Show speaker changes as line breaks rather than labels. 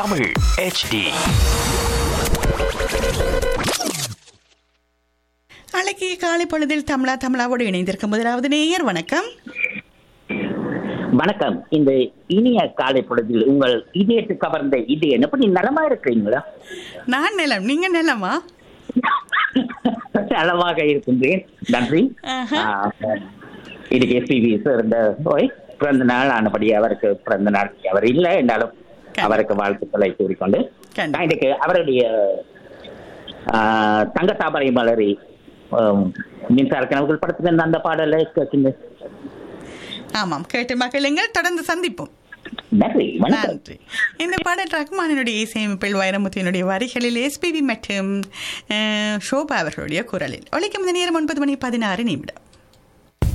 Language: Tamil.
தமிழ் HD
அழகிய காலை பொழுதில் தமிழா தமிழாவோடு இணைந்திருக்கும் முதலாவது நேயர் வணக்கம்
வணக்கம் இந்த இனிய காலை பொழுதில் உங்கள் இதயத்து கவர்ந்த இது எப்படி நலமா இருக்கிறீங்களா
நான் நிலம் நீங்க நிலமா
நலமாக இருக்கின்றேன் நன்றி
ஆஹா.
ஆஹ், இதுக்கு எஸ்பிபி சிறந்த போய் பிறந்த நாள் ஆனபடி அவருக்கு பிறந்த நாள் அவர் இல்லை என்றாலும்
கண்டிப்பா.
அவருக்கு வாழ்த்துக்களை கூறிக்கொண்டு
கண்டிப்பா.
நான் இன்றைக்கு அவருடைய ஆஹ், தங்க தாமரை மலரி ஆஹ், மின்சார கனவுகள் படத்துல அந்த பாடலை கேட்கின்ற
ஆமாம் கேட்டு மகிழுங்கள் தொடர்ந்து சந்திப்போம்
நன்றி வணக்கம்
நன்றி இந்த பாடல் ரஹ்மானினுடைய இசையமைப்பில் வைரமுத்தினுடைய வரிகளில் எஸ்பிபி மற்றும் அஹ், ஷோபா அவர்களுடைய குரலில் ஒழிக்கும் இந்த நேரம் ஒன்பது மணி பதினாறு நிமிடம்